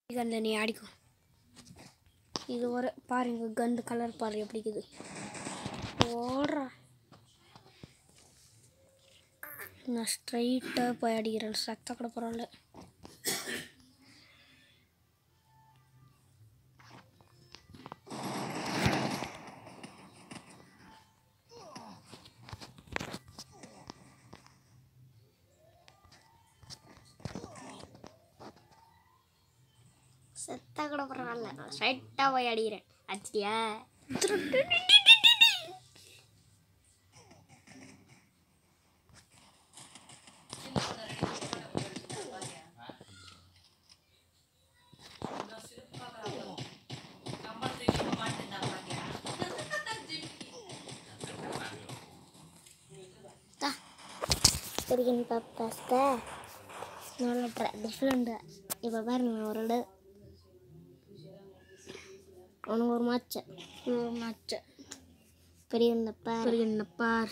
கன்னில் நீ ஆடிக்கோ இது ஒரு பாருங்க கன் கலர் பாரு எப்படி இருக்குது ஓடுறா நான் ஸ்ட்ரைட்டாக போய் அடிக்கிறேன் சத்த கூட பரவாயில்ல செத்தா கூட பரவாயில்ல நான் ஸ்ட்ரைட்டாக போய் அடிக்கிறேன் அச்சியா சரிங்க பாப்பா நல்ல டிஃப்ரெண்ட்டு இப்போ பாருங்க ஒரு இடம் அவனுக்கு ஒரு மாச்சை ஒரு மாச்சை பெரிய பார் பெரிய பார்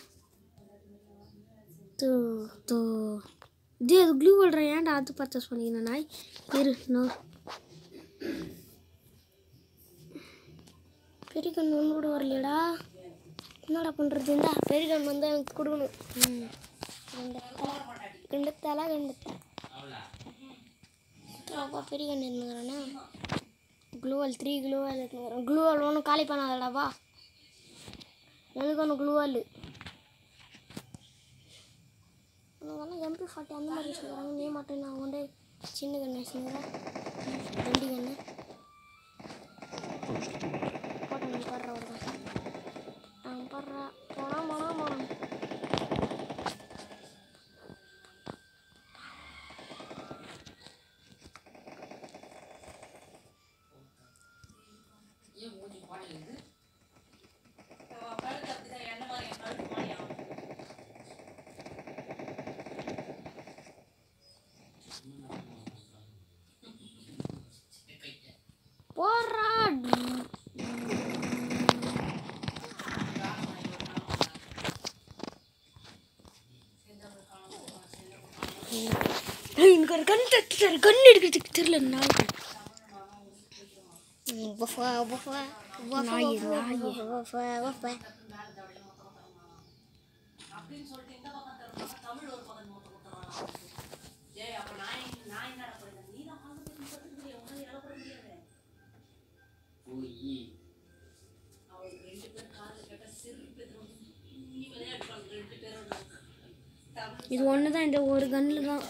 தூ தூ இது அது க்ளூ விடுறேன் ஏன்டா அது பர்ச்சேஸ் பண்ணிக்கிறேன் நாய் இரு நோ பெரிய கண் ஒன்று கூட வரலையடா என்னடா பண்ணுறது இந்தா பெரிய கண் வந்து எனக்கு கொடுக்கணும் ம் ரெண்டு தலை ரெண்டு தலை ரெண்டு தலை பெரிய கண் இருந்துங்கிறானே க்ளூவால் த்ரீ க்ளூவால் இருக்குங்கிறேன் க்ளூவால் ஒன்றும் காலி பண்ணாதடாப்பா எனக்கு ஒன்று க்ளூவால் உனக்கெல்லாம் எம்பி ஃபார்ட்டி அந்த மாதிரி வச்சுக்கிறாங்க நீ மட்டும் நான் கொண்டு சின்ன கண்ணு வச்சுக்கிறேன் ரெண்டு கண்ணு போட்டோ நீ படுற ஒரு நான் படுற போனா போனா போனா போடுறா எனக்கு ஒரு கண் தட்டு கண் எடுக்கிறதுக்கு தெரியல நாய் வஃபா வஃபா நாய் நாய் வஃபா வஃபா இது ஒன்று தான் இந்த ஒரு கன்னில் தான்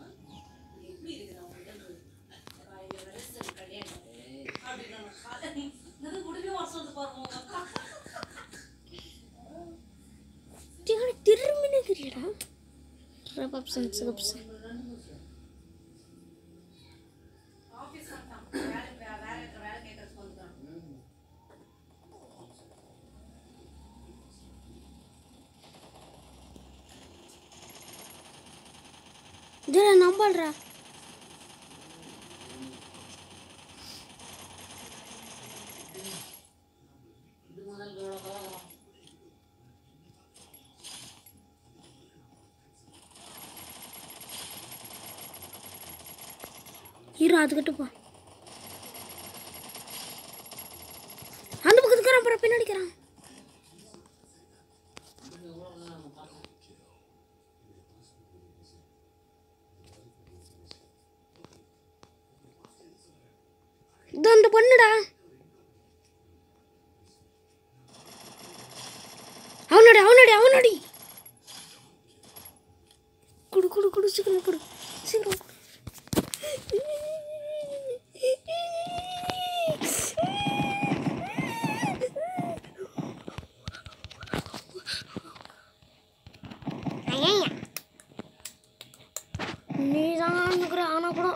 திரும்பினே தெரியடா ரபப்சன் சிகப்சன் இதில் நம்பல்றா இரு அதுக்கிட்டப்பா அந்த பக்கத்துக்கு அப்புறம் பின்னாடிக்கிறான் இது அந்த பொண்ணுடா அவனடி அவனடி அவனடி குடு குடு குடு சீக்கிரம் குடு சீக்கிரம் குடு. நீ தான் இருக்கிற ஆனா கூட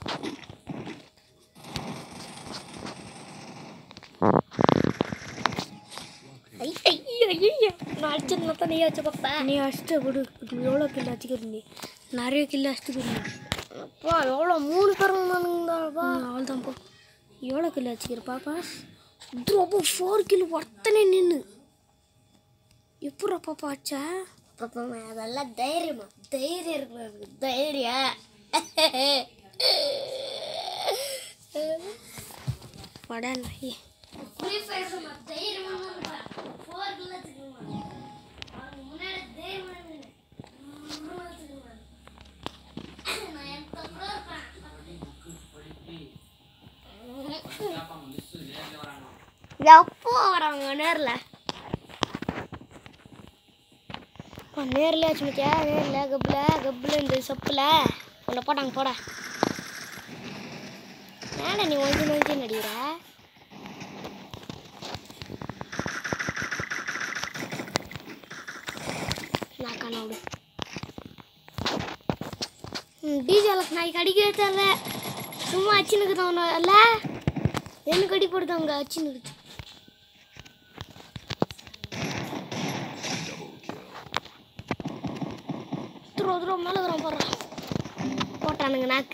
நான் அடிச்சது நீ வச்ச பாப்பா நீ அடிச்சுட்டு விடு எவ்வளோ கிலோ அடிச்சுக்கிறது நீ நிறைய கிலோ அடிச்சுக்கிறது அப்பா எவ்வளோ மூணு பேரும் தானுங்கப்பா அவ்வளோதான் போ எவ்வளோ கிலோ அடிச்சுக்கிற பாப்பா இது ரொம்ப ஃபோர் கிலோ ஒருத்தனே நின்று எப்படா பாப்பா ஆச்சா பாப்பா அதெல்லாம் தைரியமா தைரியம் இருக்கு தைரியம் பட நாயே எப்போ வராங்க நேரில் நேரில் ஆச்சு மத்தியா நேரில் கப்பில் கப்பில் இந்த சப்பில் உன்னை போட்டாங்க போட ஏன்டா நீ ஒஞ்சு நொஞ்சு நடிகிற நான் கனவு டீஜலுக்கு நாய்க்கு அடிக்கவே தெரியல சும்மா அச்சினுக்குதான் ஒன்று இல்ல எனக்கு அடி போடுது அவங்க அச்சினுக்குது துருவ துருவ மேலே வரும் போடுறான் போட்டானுங்க நாக்கு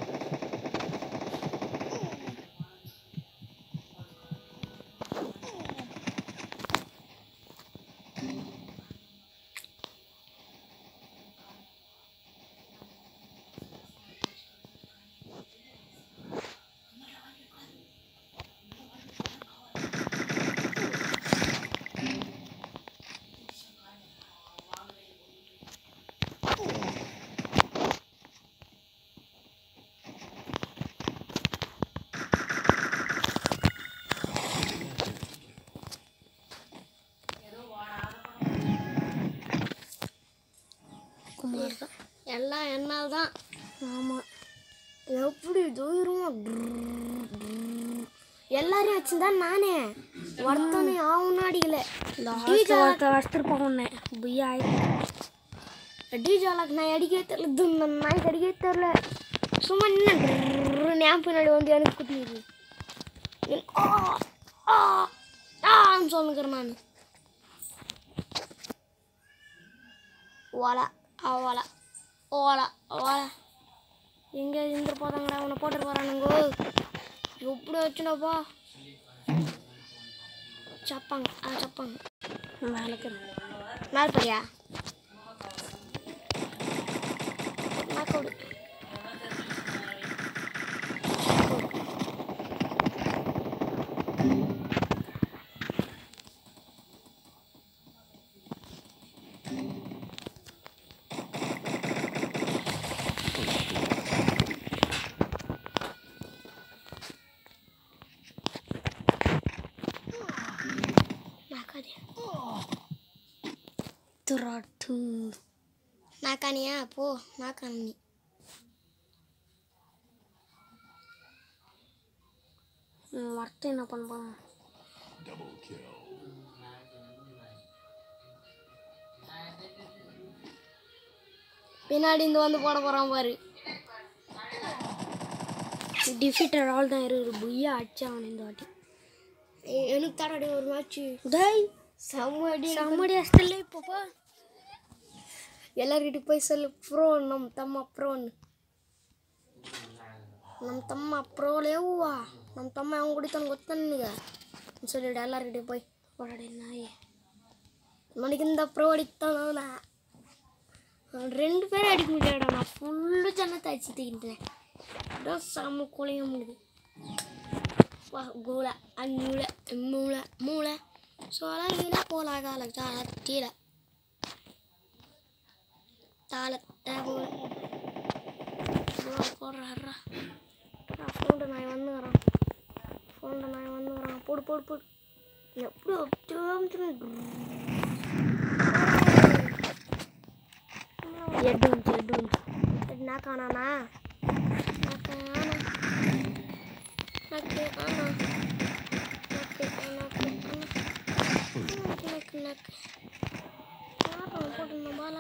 குமார் தான் எல்லாம் என்னால் தான் ஆமாம் எப்படி தூரம் எல்லாரையும் வச்சுருந்தா நானே ஒருத்தனே ஆகும்னு அடிக்கல வச்சுருப்போம் உன்னை புய்யா டிஜாலாக்கு நான் அடிக்கவே தெரில துண்ண நாய்க்கு அடிக்கவே தெரில சும்மா நின்று ஞாபகம் பின்னாடி வந்து எனக்கு குட்டிடுது ஆ ஆ ஆன்னு சொல்லுங்கிறேன் நான் ஓலா ஓலா ஓலா ஓலா எங்கே இருந்து போதாங்கடா உன்னை போட்டுட்டு போகிறானுங்கோ எப்படி வச்சுனப்பா சப்பாங்க ஆ சப்பாங்க மேலுக்கு மேல் பெரியா மேக்கோடு నాకది తురాటు నాకనియా పో నాకన్ని மரத்தை என்ன பண்ணுவான் பின்னாடி இருந்து வந்து போட போறான் பாரு டிஃபிட்டர் ஆள் தான் இருக்குது புய்யா அடிச்சான் அவன் இந்த வாட்டி ஏய், எனக்கு தரடி ஒரு மேட்ச் டேய் செம்மடி செம்மடி அஸ்தல்ல இப்போ ಎಲ್ಲರಿಗೂ போய் சொல்லு ப்ரோ ನಮ್ಮ ತಮ್ಮ ಪ್ರೋನ್ ನಮ್ಮ ತಮ್ಮ ಪ್ರೋಲ್ ಯವ್ವ ನಮ್ಮ ತಮ್ಮ ಹೆಂಗೆ ಕುಡಿತಾನೆ ಗೊತ್ತ ನಿನಗೆ சொல்லிவிடு எல்லாருக்கிட்டே போய் போராடி நாயே மணிக்கு ப்ரோ அடித்தான ரெண்டு பேரும் அடிக்க முடியாடா நான் ஃபுல்லு ஜன்னத்தை அடிச்சுட்டுக்கிட்டேன் அதான் செம்ம குலைய முடியுது வா கூல அஞ்சூல மூளை மூளை சோள கீழே போலா கால தாள கீழே தாள மூளை போடுறாரா ஃபோன்டு நான் வந்துக்கிறேன் ஃபோன்டு நான் வந்துக்கிறேன் போடு போடு போடு எப்படி ఎడ్డు ఉంచు ఎడ్డు ఉంచు ఎడ్డు నాకానా నాకానా నాకు ఆనా నాకు నాకు నాకు నాకు నాకు పోటున్న బాల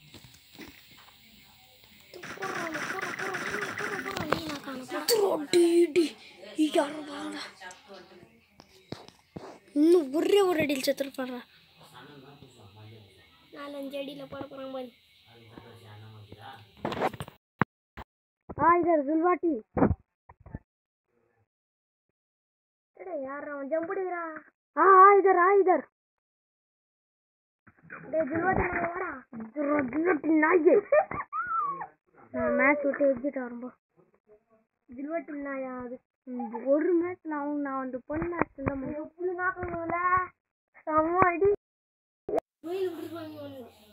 இன்னும் ஒரே ஒரு அடியில் செத்துட்டு போடுறா நாலஞ்சு அடியில் போட போகிறாங்க பாரு ஆ இதர் துல்வாட்டி யார் அவன் ஜம்புடிக்கிறா ஆ ஆ இதர் ஆ இதர் டேய் துல்வாட்டி நாங்க வாடா துல்வாட்டி நாயே நான் மேட்ச் விட்டு எக்ஸிட் ஆரம்போ துல்வாட்டி நாயா அது ம், ஒரு மேட்ச் நான் அவங்க நான் அந்த பொண்ணு ஆக்சிடென்ட் செம்ம அடி